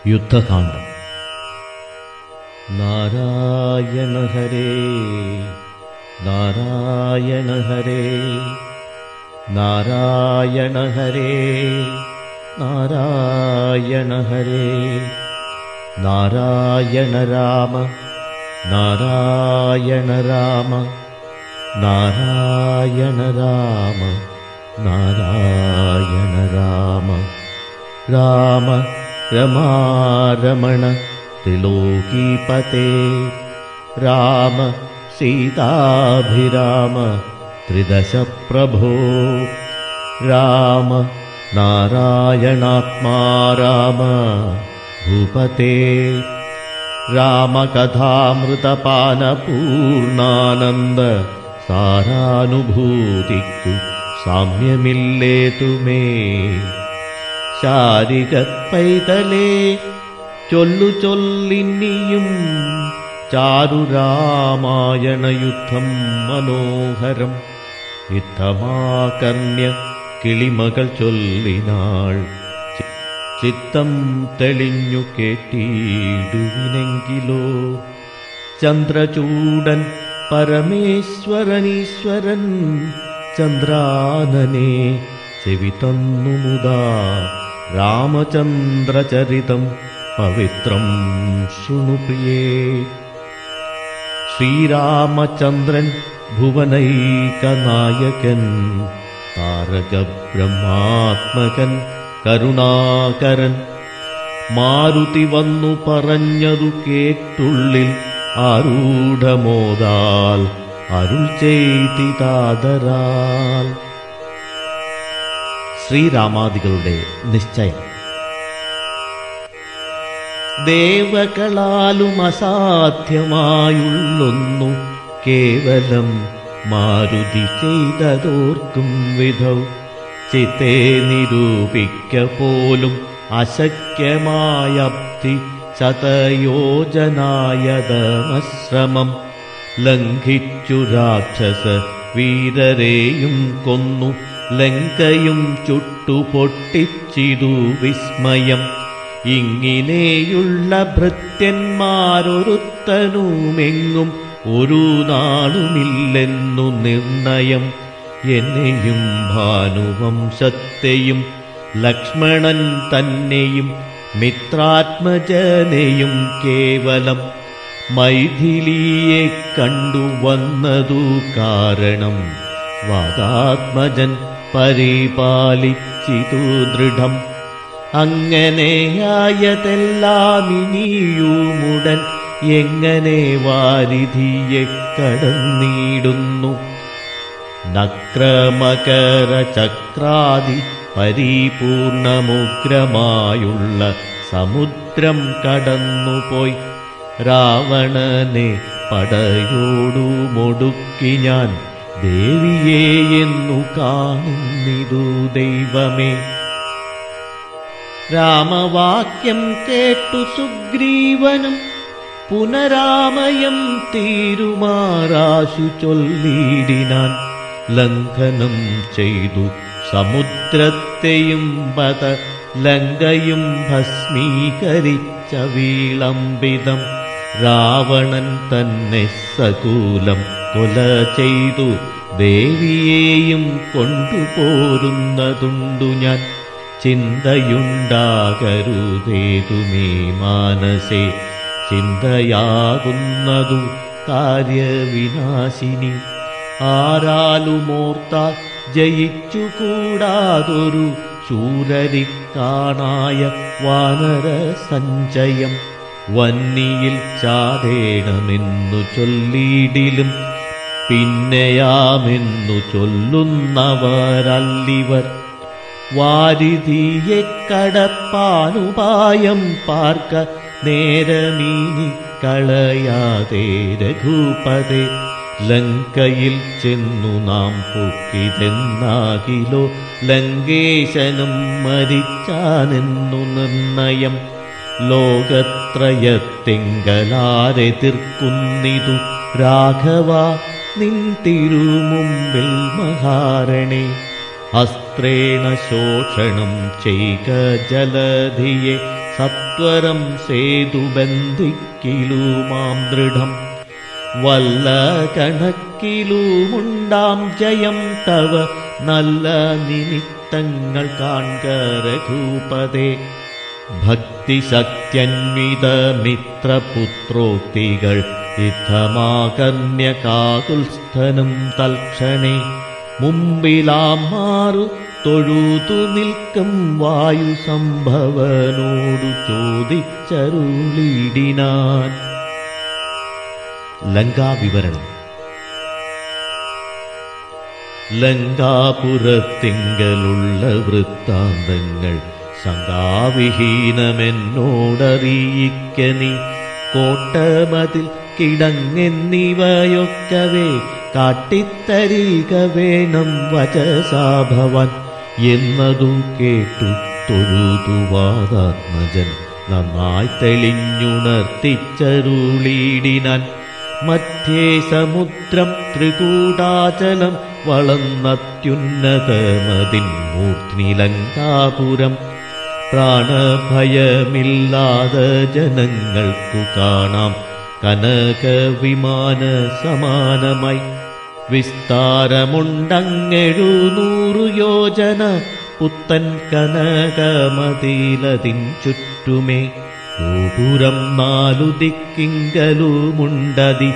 യുദ്ധകാന്ഡം നാരായണ ഹരേ നാരായണ ഹരേ നാരായണ ഹരേ നാരായണ ഹരേ നാരായണ രാമ നാരായണ രാമ നാരായണ രാമ നാരായണ രാമ രാമ രമാരമണ ത്രിലോകീപതേ രാമ സീതാഭിരാമ ത്രിദശ പ്രഭോ രാമ നാരായണാത്മാ രാമ ഭൂപതേ രാമകഥാമൃതപാനപൂർണാനന്ദ സാരാനുഭൂതിക്കു സാമ്യമില്ലേതുമേ ശാരിക പൈതലേ ചൊല്ലു ചൊല്ലിനിയും ചാരുരാമായണയുദ്ധം മനോഹരം യുദ്ധമാകർണ്യ കിളിമകൾ ചൊല്ലിനാൾ ചി- ചിത്തം തെളിഞ്ഞു കേട്ടിടുവിനെങ്കിലോ ചന്ദ്രചൂടൻ പരമേശ്വരനീശ്വരൻ ചന്ദ്രാനനെ ചെവി തന്നു മുതാ രാമചന്ദ്രചരിതം പവിത്രം ശൃണുപ്രിയേ ശ്രീരാമചന്ദ്രൻ ഭുവനൈകനായകൻ താരകബ്രഹ്മാത്മകൻ കരുണാകരൻ മാരുതി വന്നു പറഞ്ഞതു കേട്ടുള്ളിൽ ആരൂഢമോദാൽ അരുൾ ചെയ്തിതാദരാൽ ശ്രീരാമാദികളുടെ നിശ്ചയം ദേവകളാലും അസാധ്യമായുള്ളൊന്നു കേവലം മാരുതി ചെയ്തതോർക്കും വിധൗ ചിത്തെ നിരൂപിക്ക പോലും അശക്യമായബ്ധി ശതയോജനായതമശ്രമം ലംഘിച്ചു രാക്ഷസ വീരരെയും കൊന്നു ലങ്കയും ചുട്ടുപൊട്ടിച്ചിതു വിസ്മയം ഇങ്ങിനെയുള്ള ഭൃത്യന്മാരൊരുത്തനുമെങ്ങും ഒരു നാളുമില്ലെന്നു നിർണയം എന്നെയും ഭാനുവംശത്തെയും ലക്ഷ്മണൻ തന്നെയും മിത്രാത്മജനെയും കേവലം മൈഥിലിയെ കണ്ടുവന്നതു കാരണം വാദാത്മജൻ പരിപാലിച്ചിതു ദൃഢം അങ്ങനെയായതെല്ലാം ഇനിയുമുടൻ എങ്ങനെ വാരിധിയെ കടന്നിടുന്നു നക്രമകര ചക്രാദി പരിപൂർണമുഗ്രമായുള്ള സമുദ്രം കടന്നുപോയി രാവണനെ പടയോടു മുടുക്കി ഞാൻ ദേവിയെ എന്നു കാണുന്നിതു ദൈവമേ രാമവാക്യം കേട്ടു സുഗ്രീവനും പുനരാമയം തീരുമാറാശു ചൊല്ലിടിനാൻ ലംഘനം ചെയ്തു സമുദ്രത്തെയും പത ലങ്കയും ഭസ്മീകരിച്ച വീളംബിതം രാവണൻ തന്നെ സകൂലം കൊല ചെയ്തു ദേവിയെയും കൊണ്ടുപോരുന്നതുണ്ടു ഞാൻ ചിന്തയുണ്ടാകരുതേതുമേ മാനസേ ചിന്തയാകുന്നതു കാര്യവിനാശിനി ആരാലുമോർത്താൽ ജയിച്ചുകൂടാതൊരു ശൂരരിക്കാണായ വാനര സഞ്ചയം വന്നിയിൽ ചാതേണമെന്നു ചൊല്ലിയിടിലും പിന്നെയാമെന്നു ചൊല്ലുന്നവരല്ലിവർ വാരിധിയെ കടപ്പാനുപായം പാർക്ക നേരമീനി കളയാതെ രഘുപതേ ലങ്കയിൽ ചെന്നു നാം പൊക്കിതെന്നാകിലോ ലങ്കേശനും മരിച്ചാനെന്നു നിർണയം ലോകത്രയത്തെങ്കലാരെതിർക്കുന്നിതു രാഘവ നിൻ തിരുമുമ്പിൽ മഹാരണേ അസ്ത്രേണ ശോഷണം ചെയ്ക ജലധിയെ സത്വരം സേതുബന്ധിക്കിലുമാം ദൃഢം വല്ല കണക്കിലുമുണ്ടാം ജയം തവ നല്ല നിമിത്തങ്ങൾ കാൺക രഘൂപതേ ഭക്തിശക്ത്യന്വിത മിത്രപുത്രോക്തികൾ യുദ്ധമാകർണ്യ കാകുൽസ്ഥനും തൽക്ഷണേ മുമ്പിലാം മാറു തൊഴുതു നിൽക്കും വായു സംഭവനോടു ചോദിച്ചരുളിടിനാൻ ലങ്കാവിവരണം ലങ്കാപുരത്തിങ്കലുള്ള വൃത്താന്തങ്ങൾ ശങ്കാവിഹീനമെന്നോടറിയിക്ക നീ കോട്ടമതിൽ കിടങ്ങെന്നിവയൊക്കവേ കാട്ടിത്തരിക വേണം വചസാഭവൻ എന്നതു കേട്ടു തൊഴുതുവാതാത്മജൻ നന്നായി തെളിഞ്ഞുണർത്തിച്ചരുളീടിനാൻ മധ്യേ സമുദ്രം ത്രികൂടാചലം വളർന്നത്യുന്നതമതിൻ മൂർധ്നിലങ്കാപുരം പ്രാണഭയമില്ലാതെ ജനങ്ങൾക്കു കാണാം കനകവിമാന സമാനമായി വിസ്താരമുണ്ടങ്ങെഴുന്നൂറു യോജന പുത്തൻ കനകമതിലതിൻ ചുറ്റുമേ ഗോപുരം നാലു ദിക്കിങ്കലുമുണ്ടതി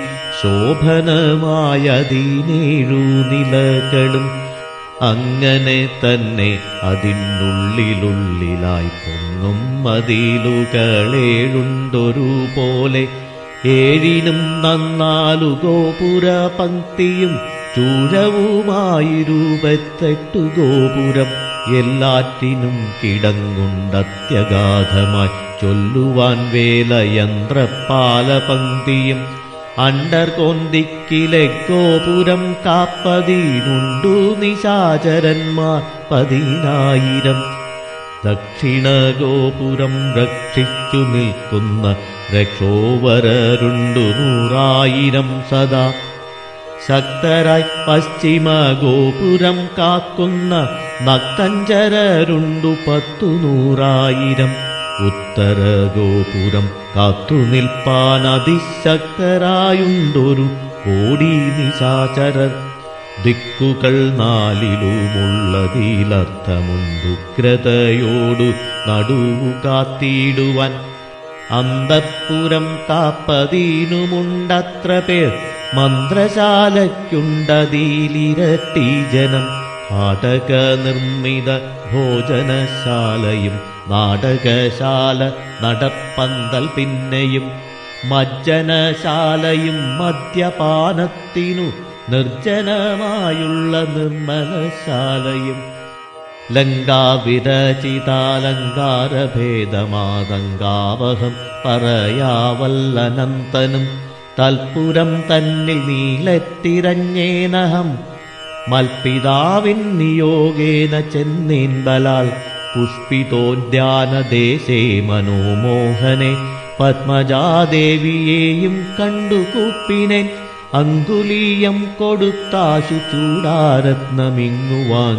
ശോഭനമായതിനേഴു നിലകളും അങ്ങനെ തന്നെ അതിനുള്ളിലുള്ളിലായി പൊങ്ങും മതിലുകളേഴുണ്ടൊരു പോലെ ഏഴിനും നന്നാലു ഗോപുര പങ്ക്തിയും ചൂഴവുമായിരുപത്തെട്ടു ഗോപുരം എല്ലാറ്റിനും കിടങ്ങുണ്ടത്യഗാധമായി ചൊല്ലുവാൻ വേലയന്ത്രപ്പാല പങ്ക്തിയും അണ്ടർ കൊന്തിക്കിലെ ഗോപുരം കാപ്പതിനുണ്ടു നിശാചരന്മാർ പതിനായിരം ദക്ഷിണ ഗോപുരം രക്ഷിച്ചു നിൽക്കുന്ന രക്ഷോവരരുണ്ടു നൂറായിരം സദാ ശക്തരായി പശ്ചിമ ഗോപുരം കാക്കുന്ന നക്തഞ്ചരരുണ്ടു പത്തു നൂറായിരം ഉത്തര ഗോപുരം കാത്തു നിൽപ്പാൻ അതിശക്തരായുണ്ടൊരു കോടി നിശാചരർ ദിക്കുകൾ നാലിലുമുള്ളതിലർത്ഥമുണ്ടുഗ്രതയോടു നടുവു കാത്തിടുവാൻ അന്തപ്പുരം കാപ്പതീനുമുണ്ടത്ര പേർ മന്ത്രശാലയ്ക്കുണ്ടതിലിരട്ടി ജനം നാടക നിർമ്മിത ഭോജനശാലയും നാടകശാല നടപ്പന്തൽ പിന്നെയും മജ്ജനശാലയും മദ്യപാനത്തിനു നിർജ്ജനമായുള്ള നിർമ്മലശാലയും ലങ്കാവിരചിതാലങ്കാരഭേദമാതങ്കാവഹം പറയാവല്ലനന്തനും തൽപുരം തന്നിൽ നീലെത്തിരഞ്ഞേനഹം മൽപിതാവിൻ നിയോഗേന ചെന്നേൻബലാൽ പുഷ്പിതോദ്യാനദേശേ മനോമോഹനെ പത്മജാദേവിയെയും കണ്ടു കൂപ്പിനേൻ അങ്കുലീയം കൊടുത്താശു ചൂടാരത്നമിങ്ങു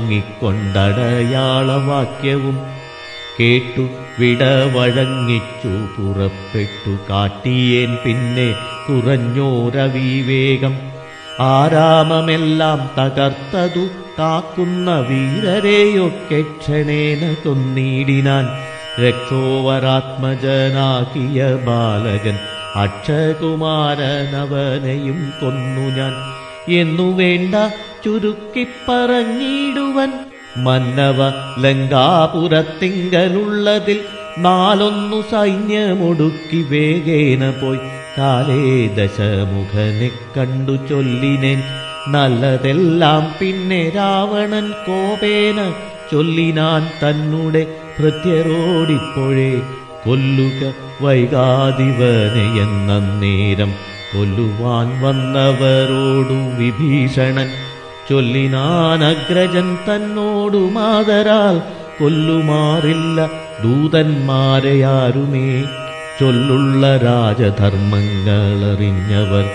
വാങ്ങിക്കൊണ്ടടയാളവാക്യവും കേട്ടു വിട വഴങ്ങിച്ചു പുറപ്പെട്ടു കാട്ടിയേൻ പിന്നെ കുറഞ്ഞോരവിവേകം ആരാമമെല്ലാം തകർത്തതു കാക്കുന്ന വീരരെയൊക്കെ ക്ഷണേന കൊന്നിടിനാൻ രക്ഷോവരാത്മജനാകിയ ബാലകൻ അക്ഷകുമാരനവനെയും കൊന്നു ഞാൻ എന്നു വേണ്ട ചുരുക്കിപ്പറഞ്ഞിടുവൻ മന്നവ ലങ്കാപുരത്തിങ്കലുള്ളതിൽ നാലൊന്നു സൈന്യമൊടുക്കി വേഗേന പോയി കാലേ ദശമുഖനെ കണ്ടു ചൊല്ലിനേൻ നല്ലതെല്ലാം പിന്നെ രാവണൻ കോപേന ചൊല്ലിനാൻ തന്നുടെ ഭൃത്യരോടിപ്പോഴേ കൊല്ലുക വൈകാതിവനെ എന്ന നേരം കൊല്ലുവാൻ വന്നവരോടു വിഭീഷണൻ ചൊല്ലിനാൻ അഗ്രജൻ തന്നോടു മാതരാൽ കൊല്ലുമാറില്ല ദൂതന്മാരെയാരുമേ ചൊല്ലുള്ള രാജധർമ്മങ്ങളറിഞ്ഞവർ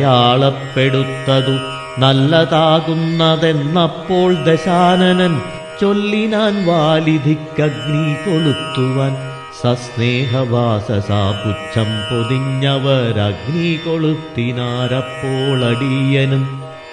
കൊല്ലാതയക്കടയാളപ്പെടുത്തതു നല്ലതാകുന്നതെന്നപ്പോൾ ദശാനനൻ ചൊല്ലിനാൻ വാലിധിക്കഗ്നി കൊളുത്തുവാൻ സസ്നേഹവാസസാ പുച്ഛം പൊതിഞ്ഞവരഗ്നി കൊളുത്തിനാരപ്പോൾ അടിയനും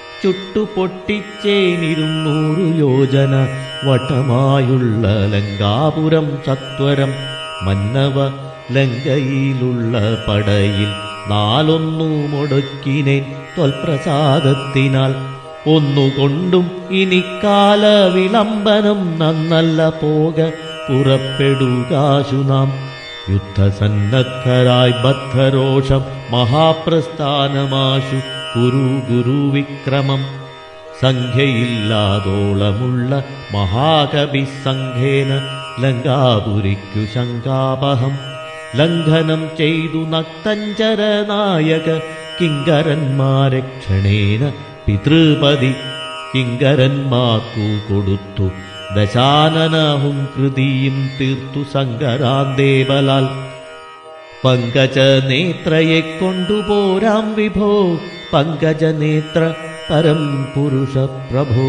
ചുട്ടുപൊട്ടിച്ചേനിരുന്നൂറു യോജന വട്ടമായുള്ള ലങ്കാപുരം സത്വരം മന്നവ ലങ്കയിലുള്ള പടയിൽ നാലൊന്നു മുടക്കിനേൻ ത്വൽപ്രസാദത്തിനാൽ ഒന്നുകൊണ്ടും ഇനി കാല വിളംബനം നന്നല്ല പോക പുറപ്പെടുകാശു നാം യുദ്ധസന്നദ്ധരായി ബദ്ധരോഷം മഹാപ്രസ്ഥാനമാശു കുരു ഗുരുവിക്രമം സംഖ്യയില്ലാതോളമുള്ള മഹാകവി സംഘേന ലങ്കാപുരിക്കു ശങ്കാപഹം ലംഘനം ചെയ്തു നക്തഞ്ചര നായക കിങ്കരന്മാരെ ക്ഷണേന പിതൃപതി കിങ്കരന്മാർക്കു കൊടുത്തു ദശാനനഹും കൃതിയും തീർത്തു സങ്കരാന്തേബലാൽ പങ്കജ നേത്രയെ കൊണ്ടുപോരാം വിഭോ പങ്കജ നേത്ര പരം പുരുഷ പ്രഭോ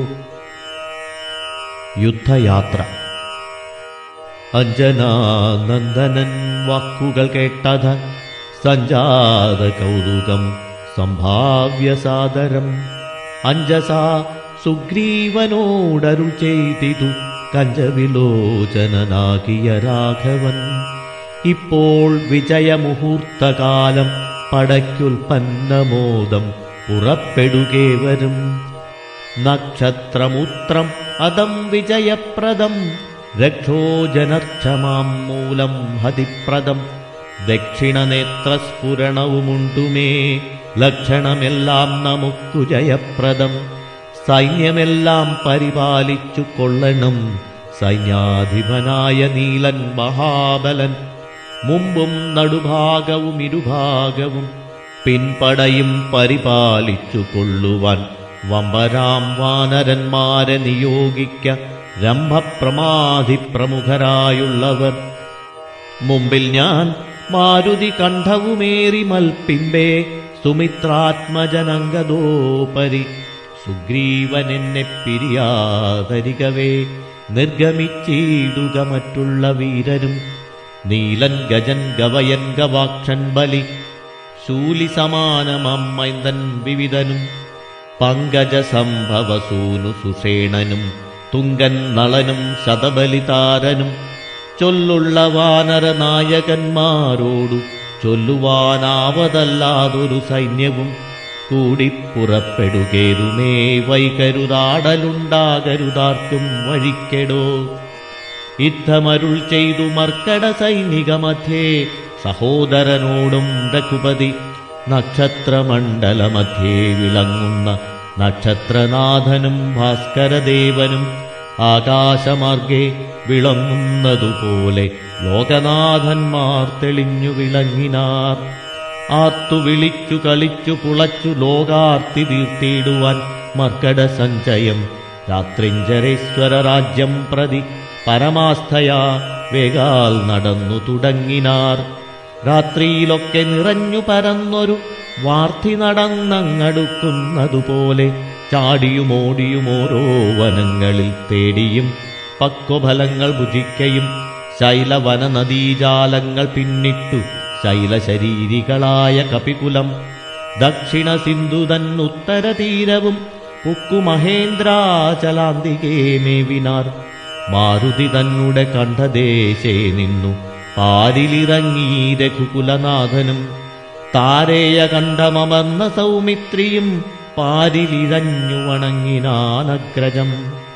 യുദ്ധയാത്ര അഞ്ജനാനന്ദനൻ വാക്കുകൾ കേട്ടത സഞ്ജാത കൗതുകം സംഭാവ്യ സാദരം അഞ്ജസാ സുഗ്രീവനോടരുൾ ചെയ്തിതു കഞ്ചവിലോചനനാകിയ രാഘവൻ ഇപ്പോൾ വിജയമുഹൂർത്തകാലം പടയ്ക്കുൽപ്പന്നമോദം പുറപ്പെടുകേവരും നക്ഷത്രമുത്രം അതം വിജയപ്രദം രക്ഷോജനക്ഷമാം മൂലം ഹതിപ്രദം ദക്ഷിണനേത്രസ്ഫുരണവുമുണ്ടുമേ ലക്ഷണമെല്ലാം നമുക്കു ജയപ്രദം സൈന്യമെല്ലാം പരിപാലിച്ചു കൊള്ളണം സൈന്യാധിപനായ നീലൻ മഹാബലൻ മുമ്പും നടുഭാഗവും ഇരുഭാഗവും പിൻപടയും പരിപാലിച്ചു കൊള്ളുവാൻ വമ്പരാം വാനരന്മാരെ നിയോഗിക്ക രംഭപ്രമാധി പ്രമുഖരായുള്ളവർ മുമ്പിൽ ഞാൻ മാരുതി കണ്ഠവുമേറി മൽപ്പിമ്പേ സുമിത്രാത്മജനങ്കദോപരി സുഗ്രീവൻ എന്നെ പിരിയാതരികവേ നിർഗമിച്ചിടുക മറ്റുള്ള വീരരും നീലൻ ഗജൻ ഗവയൻ ഗവാക്ഷൻ ബലി ശൂലി സമാനമമ്മൈന്ദൻ വിവിധനും പങ്കജ സംഭവസൂനു സുഷേണനും തുങ്കൻ നളനും ശതബലിതാരനും ചൊല്ലുള്ള വാനര നായകന്മാരോടു ചൊല്ലുവാനാവതല്ലാതൊരു സൈന്യവും കൂടി പുറപ്പെടുകേതുമേ വൈകരുതാടലുണ്ടാകരുതാർക്കും വഴിക്കെടോ യുദ്ധമരുൾ ചെയ്തു മർക്കട സൈനിക മധ്യേ സഹോദരനോടും രഘുപതി നക്ഷത്രമണ്ഡലമധ്യേ വിളങ്ങുന്ന നക്ഷത്രനാഥനും ഭാസ്കരദേവനും ആകാശമാർഗെ വിളങ്ങുന്നതുപോലെ ലോകനാഥന്മാർ തെളിഞ്ഞു വിളങ്ങിനാർ ആർത്തു വിളിച്ചു കളിച്ചു പുളച്ചു ലോകാർത്തി തീർത്തിടുവാൻ മർക്കട സഞ്ചയം രാത്രിഞ്ചരേശ്വര രാജ്യം പ്രതി പരമാസ്ഥയാ വേഗാൽ നടന്നു തുടങ്ങിനാർ രാത്രിയിലൊക്കെ നിറഞ്ഞു പരന്നൊരു വാർത്തി നടന്നങ്ങടുക്കുന്നതുപോലെ ചാടിയും ഓടിയും ഓരോ വനങ്ങളിൽ തേടിയും പക്വഫലങ്ങൾ ഭുജിക്കയും ശൈലവന നദീജാലങ്ങൾ പിന്നിട്ടു ശൈലശരീരികളായ കപികുലം ദക്ഷിണ സിന്ധുതൻ ഉത്തര തീരവും പുക്കു മഹേന്ദ്രാചലാന്തികേ മേവിനാർ മാരുതി തന്നെ കണ്ഠദേശേ നിന്നു പാരിലിറങ്ങി രഘുകുലനാഥനും താരേയ കണ്ഠമമർന്ന സൗമിത്രിയും പാരിലിഴഞ്ഞു വണങ്ങിനാനഗ്രജം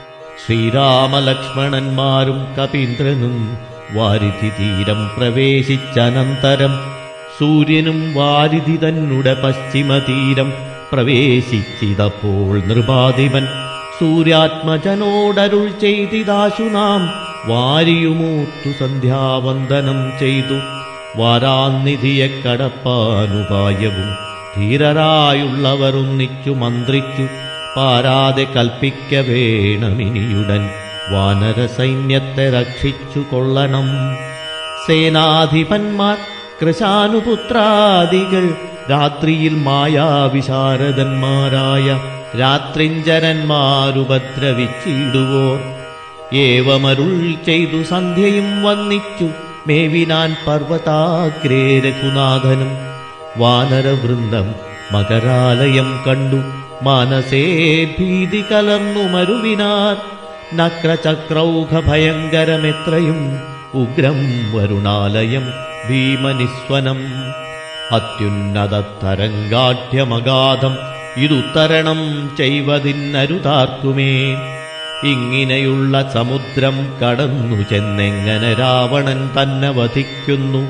ശ്രീരാമലക്ഷ്മണന്മാരും കപീന്ദ്രനും വാരിധി തീരം പ്രവേശിച്ചനന്തരം സൂര്യനും വാരിധി തന്നെ പശ്ചിമതീരം പ്രവേശിച്ചിതപ്പോൾ നൃപാധിപൻ സൂര്യാത്മജനോടരുൾ ചെയ്തിതാശു നാം വാരിയുമൂർത്തു സന്ധ്യാവന്ദനം ചെയ്തു വാരാന്നിധിയെ കടപ്പാനുപായവും ധീരരായുള്ളവർ ഒന്നിച്ചു മന്ത്രിച്ചു പാരാതെ കൽപ്പിക്ക വേണമിനിയുടൻ വാനര സൈന്യത്തെ രക്ഷിച്ചു കൊള്ളണം സേനാധിപന്മാർ കൃശാനുപുത്രാദികൾ രാത്രിയിൽ മായാവിശാരദന്മാരായ രാത്രിഞ്ചരന്മാരുപദ്രവിച്ചിടുവോർ ഏവമരുൾ ചെയ്തു സന്ധ്യയും വന്നിച്ചു മേവിനാൻ പർവതാഗ്രേ രഘുനാഥനും വാനരവൃന്ദം മകരാലയം കണ്ടു മാനസേ ഭീതി കലർന്നു മരുവിനാർ നക്രചക്രൗഘ ഭയങ്കരമെത്രയും ഉഗ്രം വരുണാലയം ഭീമനിസ്വനം അത്യുന്നത തരംഗാഠ്യമഗാധം ഇതുത്തരണം ചെയ്വതിന്നരുതാർക്കുമേ ഇങ്ങനെയുള്ള സമുദ്രം കടന്നു ചെന്നെങ്ങനെ രാവണൻ തന്നെ വധിക്കുന്നു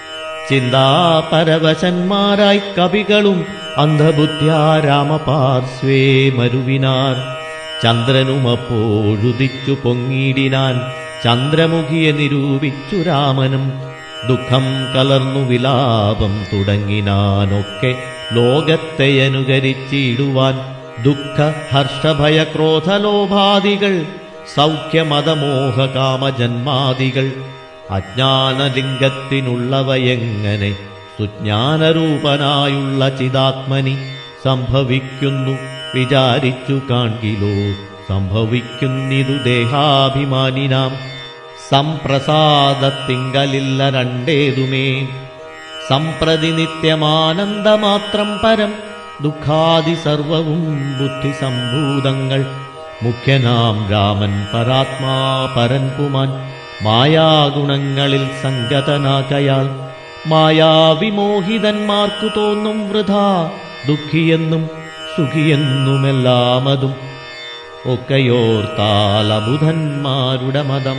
ചിന്താപരവശന്മാരായി കവികളും അന്ധബുദ്ധ്യാ രാമപാർശ്വേ മരുവിനാർ ചന്ദ്രനുമപ്പോഴുദിച്ചു പൊങ്ങിയിടിനാൻ ചന്ദ്രമുഖിയെ നിരൂപിച്ചു രാമനും ദുഃഖം കലർന്നു വിലാപം തുടങ്ങിനാനൊക്കെ ലോകത്തെ അനുകരിച്ചിടുവാൻ ദുഃഖ ഹർഷഭയക്രോധലോഭാദികൾ സൗഖ്യമതമോഹ കാമജന്മാദികൾ അജ്ഞാനലിംഗത്തിനുള്ളവയെങ്ങനെ സുജ്ഞാനരൂപനായുള്ള ചിതാത്മനി സംഭവിക്കുന്നു വിചാരിച്ചു കാൺകിലോ സംഭവിക്കുന്നിതു ദേഹാഭിമാനിനാം സംപ്രസാദത്തിങ്കലില്ല രണ്ടേതുമേ സംപ്രതി നിത്യമാനന്ദമാത്രം പരം ദുഃഖാദി സർവവും ബുദ്ധിസംഭൂതങ്ങൾ മുഖ്യനാം രാമൻ പരാത്മാ പരൻ പുമാൻ മായാഗുണങ്ങളിൽ സംഗതനാകയാൽ മായാവിമോഹിതന്മാർക്കു തോന്നും വൃഥാ ദുഃഖിയെന്നും സുഖിയെന്നുമെല്ലാമതും ഒക്കെയോർത്താൽ അബുധന്മാരുടെ മതം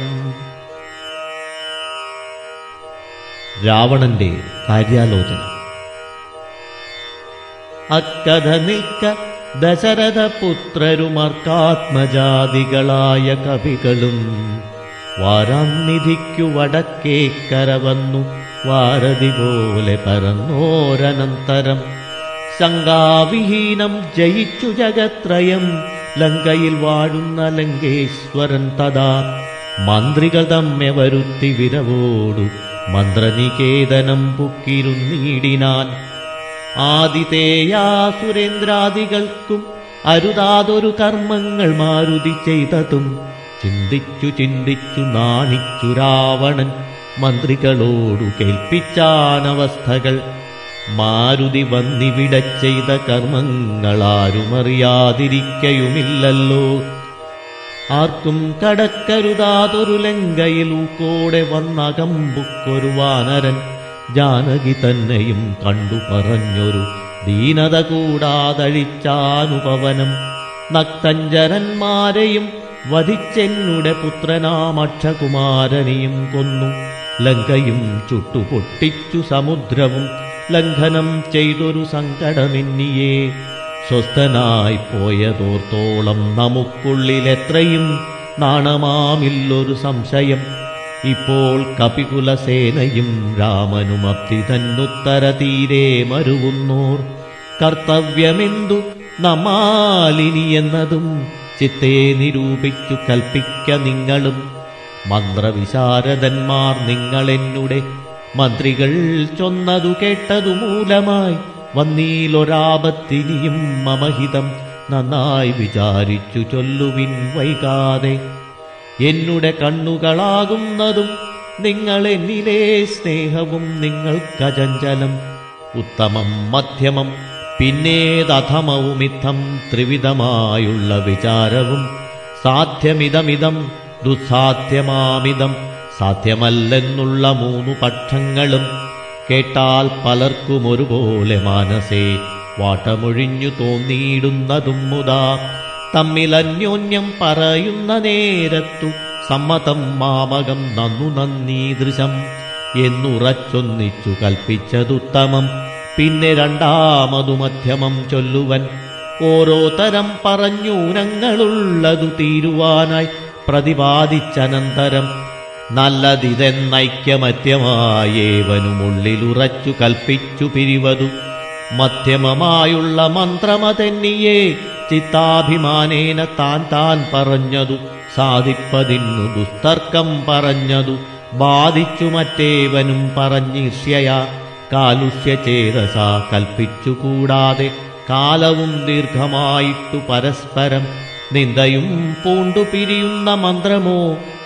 രാവണന്റെ കാര്യാലോചന അക്കഥ നിൽക്ക ദശരഥ പുത്രരുമർക്കാത്മജാതികളായ കവികളും വാരാന്നിധിക്കു വടക്കേക്കര വന്നു വാരതി പോലെ പരന്നോരനന്തരം ശങ്കാവിഹീനം ജയിച്ചു ജഗത്രയം ലങ്കയിൽ വാഴുന്ന ലങ്കേശ്വരൻ തഥാ മന്ത്രികൾ തമ്മെ വരുത്തി വിരവോടു മന്ത്രനികേതനം പുക്കിരുന്നീടിനാൻ ആദിതേയാസുരേന്ദ്രാദികൾക്കും അരുതാതൊരു കർമ്മങ്ങൾ മാരുതി ചെയ്തതും ചിന്തിച്ചു ചിന്തിച്ചു നാണിച്ചു രാവണൻ മന്ത്രികളോടു കേൾപ്പിച്ചാനവസ്ഥകൾ മാരുതി വന്നിവിടെ ചെയ്ത കർമ്മങ്ങളാരുമറിയാതിരിക്കയുമില്ലല്ലോ ആർക്കും കടക്കരുതാതൊരു ലങ്കയിൽ ഊക്കോടെ വന്നകമ്പുക്കൊരു വാനരൻ ജാനകി തന്നെയും കണ്ടു പറഞ്ഞൊരു ദീനത കൂടാതഴിച്ചാനുപവനം നക്തഞ്ചരന്മാരെയും വധിച്ചെന്നുടെ പുത്രനാമക്ഷകുമാരനെയും കൊന്നു ലങ്കയും ചുട്ടുപൊട്ടിച്ചു സമുദ്രവും ലംഘനം ചെയ്തൊരു സങ്കടമെന്നിയേ സ്വസ്ഥനായി പോയതോർത്തോളം നമുക്കുള്ളിലെത്രയും നാണമാമില്ലൊരു സംശയം ഇപ്പോൾ കപികുലസേനയും രാമനും അബ്ദി തന്നുത്തര തീരെ മരുവുന്നോർ കർത്തവ്യമെന്തു നമാലിനി എന്നതും ചിത്തെ നിരൂപിച്ചു കൽപ്പിക്ക നിങ്ങളും മന്ത്രവിശാരദന്മാർ നിങ്ങളെന്നുടെ മന്ത്രികൾ ചൊന്നതു കേട്ടതു മൂലമായി വന്നീലൊരാപത്തിനിയും മമഹിതം നന്നായി വിചാരിച്ചു ചൊല്ലുവിൻ വൈകാതെ എന്നുടെ കണ്ണുകളാകുന്നതും നിങ്ങൾ എന്നിലെ സ്നേഹവും നിങ്ങൾക്കചഞ്ചലം ഉത്തമം മധ്യമം പിന്നേതധമവുമിത്തം ത്രിവിധമായുള്ള വിചാരവും സാധ്യമിതമിതം ദുസ്സാധ്യമാമിതം സാധ്യമല്ലെന്നുള്ള മൂന്നു പക്ഷങ്ങളും കേട്ടാൽ പലർക്കും ഒരുപോലെ മാനസേ വാട്ടമൊഴിഞ്ഞു തോന്നിയിടുന്നതും മുതാ തമ്മിലന്യോന്യം പറയുന്ന നേരത്തു സമ്മതം മാമകം നന്നു നന്ദീദൃശം എന്നുറച്ചൊന്നിച്ചു കൽപ്പിച്ചതുത്തമം പിന്നെ രണ്ടാമതു മധ്യമം ചൊല്ലുവൻ ഓരോ തരം പറഞ്ഞൂനങ്ങളുള്ളതു തീരുവാനായി പ്രതിപാദിച്ചനന്തരം നല്ലതിതെന്നൈക്യമത്യമായേവനുമുള്ളിലുറച്ചു കൽപ്പിച്ചു പിരിവതു മധ്യമമായുള്ള മന്ത്രമതെന്നിയെ ചിത്താഭിമാനേന താൻ താൻ പറഞ്ഞതു സാധിപ്പതിന്നു ദുസ്തർക്കം പറഞ്ഞതു ബാധിച്ചു മറ്റേവനും പറഞ്ഞിർഷ്യയാ കാലുഷ്യചേതസ കൽപ്പിച്ചുകൂടാതെ കാലവും ദീർഘമായിട്ടു പരസ്പരം നിന്ദയും പൂണ്ടു പിരിയുന്ന മന്ത്രമോ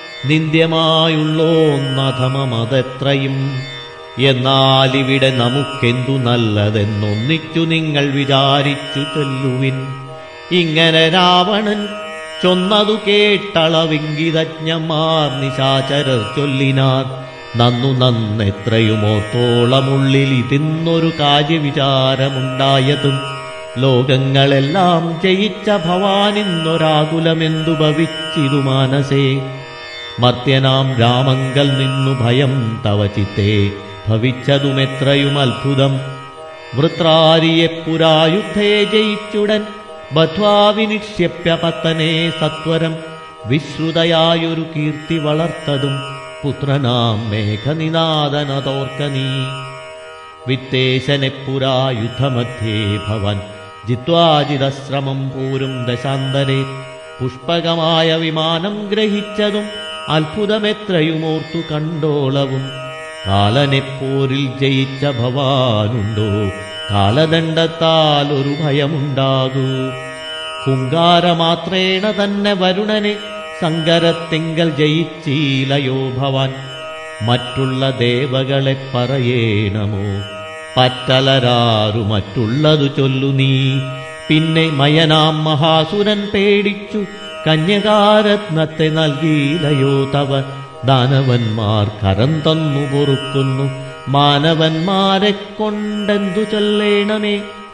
നിന്ദ്യമായുള്ളോന്നധമമതെത്രയും എന്നാൽ ഇവിടെ നമുക്കെന്തു നല്ലതെന്നൊന്നിച്ചു നിങ്ങൾ വിചാരിച്ചു ചൊല്ലുവിൻ ഇങ്ങനെ രാവണൻ ചൊന്നതു കേട്ടളവിംഗിതജ്ഞന്മാർ നിശാചരർ ചൊല്ലിനാർ നന്നു നന്നെത്രയുമോത്തോളമുള്ളിൽ ഇതിന്നൊരു കാര്യവിചാരമുണ്ടായതും ലോകങ്ങളെല്ലാം ജയിച്ച ഭവാനിന്നൊരാകുലമെന്തു ഭവിച്ചിതു മാനസേ മർത്യനാം രാമങ്കൽ നിന്നു ഭയം തവ ചിത്തേ ഭവിച്ചതുമെത്രയും അത്ഭുതം വൃത്രാരിയെ പുരായുദ്ധേ ജയിച്ചുടൻ ബധ്വാവിനിക്ഷ്യപ്യ പത്തനെ സത്വരം വിശ്രുതയായൊരു കീർത്തി വളർത്തതും പുത്രനാം മേഘനിനാദനതോർക്ക നീ വിത്തേശനെ പുരായുദ്ധമധ്യേ ഭവൻ ജിത്വാജിതശ്രമം പൂരും ദശാന്തരെ പുഷ്പകമായ വിമാനം ഗ്രഹിച്ചതും അത്ഭുതമെത്രയുമോർത്തു കണ്ടോളവും കാലനെപ്പോരിൽ ജയിച്ച ഭവാനുണ്ടോ കാലദണ്ഡത്താൽ ഒരു ഭയമുണ്ടാകൂ ഹുങ്കാരമാത്രേണ തന്നെ വരുണനെ സങ്കരത്തിങ്കൽ ജയിച്ചീലയോ ഭവാൻ മറ്റുള്ള ദേവകളെ പറയേണമോ പറ്റലരാറു മറ്റുള്ളതു ചൊല്ലു നീ പിന്നെ മയനാം മഹാസുരൻ പേടിച്ചു കന്യകാരത്നത്തെ നൽകിയിലയോ തവ ദാനവന്മാർ കരം തന്നു പൊറുക്കുന്നു മാനവന്മാരെ കൊണ്ടെന്തു ചൊല്ലേണമേ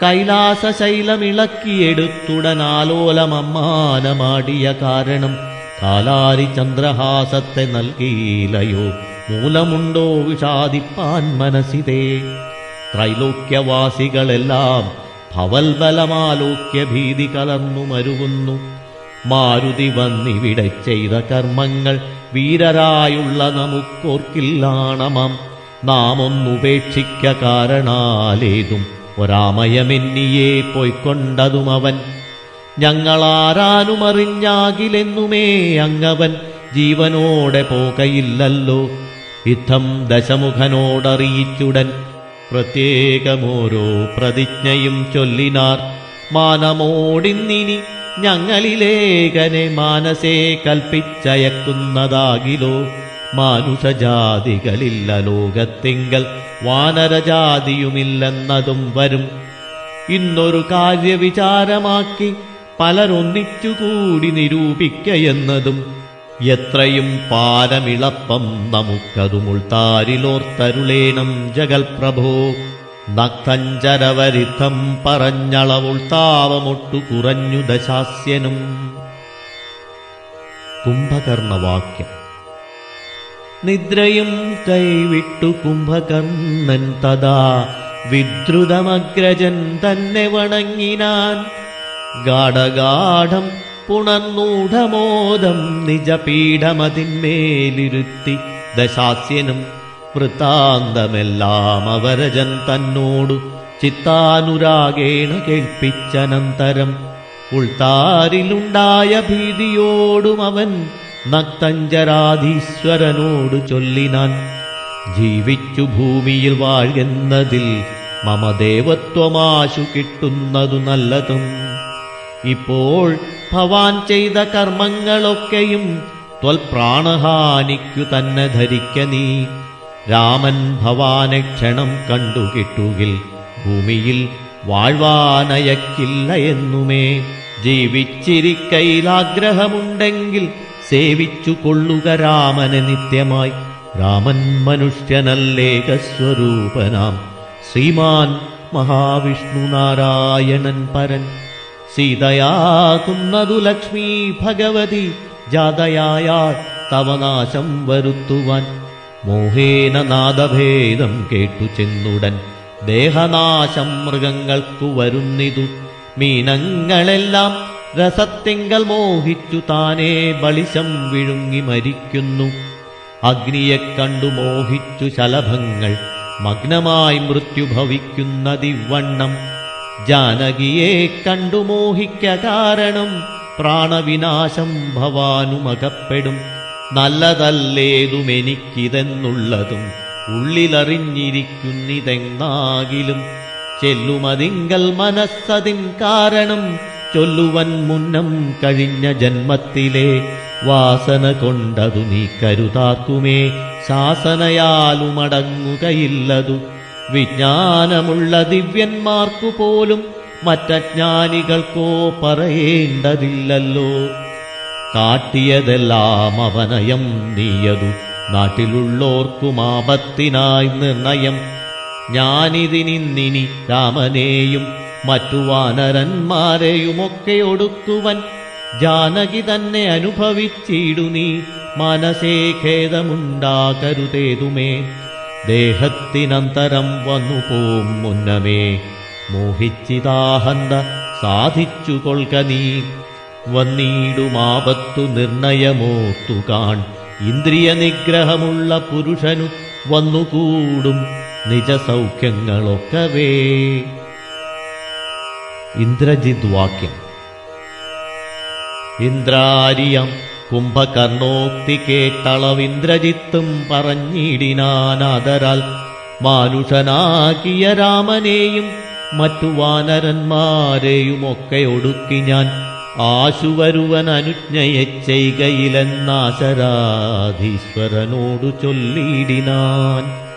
കൈലാസശൈലമിളക്കിയെടുത്തുടനാലോലമമ്മാനമാടിയ കാരണം കാലാരി ചന്ദ്രഹാസത്തെ നൽകിയിലയോ മൂലമുണ്ടോ വിഷാദിപ്പാൻ മനസ്സിതേ ത്രൈലോക്യവാസികളെല്ലാം ഭവൽബലമാലോക്യ ഭീതി കലർന്നു മരുവുന്നു മാരുതി വന്നിവിടെ ചെയ്ത കർമ്മങ്ങൾ വീരരായുള്ള നമുക്കോർക്കില്ലാണമം നാം ഒന്നുപേക്ഷിക്ക കാരണാലേതും ഒരാമയമെന്നിയെ പൊയ്ക്കൊണ്ടതും അവൻ ഞങ്ങളാരാനുമറിഞ്ഞാകിലെന്നുമേ അങ്ങവൻ ജീവനോടെ പോകയില്ലല്ലോ യുദ്ധം ദശമുഖനോടറിയിച്ചുടൻ പ്രത്യേകമോരോ പ്രതിജ്ഞയും ചൊല്ലിനാർ മാനമോടിന്നിനി ഞങ്ങളിലേകനെ മാനസേ കൽപ്പിച്ചയക്കുന്നതാകിലോ മാനുഷജാതികളില്ല ലോകത്തിങ്കൽ വാനരജാതിയുമില്ലെന്നതും വരും ഇന്നൊരു കാര്യവിചാരമാക്കി പലരൊന്നിച്ചുകൂടി നിരൂപിക്കയെന്നതും എത്രയും പാരമിളപ്പം നമുക്കതുമുൾത്താരിലോർത്തരുളേണം ജഗൽപ്രഭോ നക്തഞ്ചരവരിത്തം പറഞ്ഞളവുൾത്താവമൊട്ടു കുറഞ്ഞു ദശാസ്യനും കുംഭകർണവാക്യം നിദ്രയും കൈവിട്ടു കുംഭകർണൻ തഥാ വിദ്രുതമഗ്രജൻ തന്നെ വണങ്ങിനാൻ ഗാഠഗാഠം പുണർന്നൂഢമോദം നിജപീഠമതിന്മേലിരുത്തി ദശാസ്യനും വൃത്താന്തമെല്ലാം അവരജൻ തന്നോടു ചിത്താനുരാഗേണ കേൾപ്പിച്ചനന്തരം ഉൾത്താരിലുണ്ടായ ഭീതിയോടും അവൻ നക്തഞ്ചരാധീശ്വരനോട് ചൊല്ലിനാൻ ജീവിച്ചു ഭൂമിയിൽ വാഴുന്നതിൽ മമ ദേവത്വമാശു കിട്ടുന്നതു നല്ലതും ഇപ്പോൾ ഭവാൻ ചെയ്ത കർമ്മങ്ങളൊക്കെയും ത്വൽപ്രാണഹാനിക്കു തന്നെ ധരിക്ക നീ രാമൻ ഭവാനെ ക്ഷണം കണ്ടു കിട്ടുകിൽ ഭൂമിയിൽ വാഴ്വാനയക്കില്ല എന്നുമേ ജീവിച്ചിരിക്കയിലാഗ്രഹമുണ്ടെങ്കിൽ സേവിച്ചു കൊള്ളുക രാമനെ നിത്യമായി രാമൻ മനുഷ്യനല്ലേകസ്വരൂപനാം ശ്രീമാൻ മഹാവിഷ്ണു നാരായണൻ പരൻ സീതയാകുന്നതു ലക്ഷ്മി ഭഗവതി ജാതയായാൽ തവനാശം വരുത്തുവാൻ മോഹേന നാദഭേദം കേട്ടു ചെന്നുടൻ ദേഹനാശം മൃഗങ്ങൾക്കു വരുന്നിതു മീനങ്ങളെല്ലാം രസത്തിങ്കൽ മോഹിച്ചു താനേ ബളിശം വിഴുങ്ങി മരിക്കുന്നു അഗ്നിയെ കണ്ടു മോഹിച്ചു ശലഭങ്ങൾ മഗ്നമായി മൃത്യു ഭവിക്കുന്നതിവണ്ണം ജാനകിയെ കണ്ടു മോഹിക്ക കാരണം പ്രാണവിനാശം ഭവാനുമകപ്പെടും നല്ലതല്ലേതുമെനിക്കിതെന്നുള്ളതും ഉള്ളിലറിഞ്ഞിരിക്കുന്നിതെന്നാകിലും ചെല്ലുമതിങ്കൽ മനസ്സതിൻ കാരണം ചൊല്ലുവൻ മുന്നം കഴിഞ്ഞ ജന്മത്തിലെ വാസന കൊണ്ടതു നീ കരുതാക്കുമേ ശാസനയാലുമടങ്ങുകയില്ലതു വിജ്ഞാനമുള്ള ദിവ്യന്മാർക്കു പോലും മറ്റജ്ഞാനികൾക്കോ പറയേണ്ടതില്ലല്ലോ കാട്ടിയതെല്ലാം അവനയം നീയതു നാട്ടിലുള്ളോർക്കും ആപത്തിനായി നിർണയം ഞാനിതിനിന്നിനി രാമനെയും മറ്റു വാനരന്മാരെയുമൊക്കെ ഒടുക്കുവൻ ജാനകി തന്നെ അനുഭവിച്ചിടു നീ മനസേ ഖേദമുണ്ടാകരുതേതുമേ ദേഹത്തിനന്തരം വന്നു പോം മുന്നമേ മോഹിച്ചിതാഹന്ത സാധിച്ചു കൊൾക നീ വന്നീടുമാപത്തു നിർണയമോർത്തു കാൺ ഇന്ദ്രിയ നിഗ്രഹമുള്ള പുരുഷനു വന്നുകൂടും നിജസൗഖ്യങ്ങളൊക്കവേ ഇന്ദ്രജിത് വാക്യം ഇന്ദ്രാരിയം കുംഭകർണോക്തി കേട്ടളവിന്ദ്രജിത്തും പറഞ്ഞിടിനാനാദരാൽ മാനുഷനാക്കിയ രാമനെയും മറ്റു വാനരന്മാരെയുമൊക്കെ ഒടുക്കി ഞാൻ ആശുവരുവൻ അനുജ്ഞയെ ചെയ്യുകയിലെന്നാശരാധീശ്വരനോടു ചൊല്ലിയിടിനാൻ